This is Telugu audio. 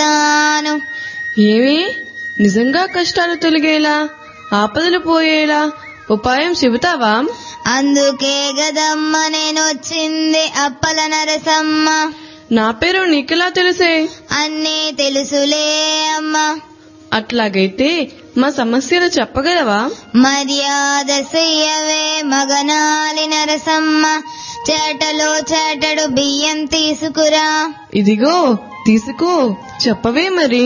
చెబుతాను ఏమి నిజంగా కష్టాలు తొలగేలా ఆపదలు పోయేలా ఉపాయం చెబుతావా అందుకే గదమ్మ నేనొచ్చింది అప్పల నరసమ్మ నా పేరు నీకెలా తెలిసే అన్నీ తెలుసులే అమ్మా అట్లాగైతే మా సమస్యలు చెప్పగలవా మర్యాద చెయ్యవే మగనాలి నరసమ్మ చేటలో చేటడు బియ్యం తీసుకురా ఇదిగో తీసుకో చెప్పవే మరి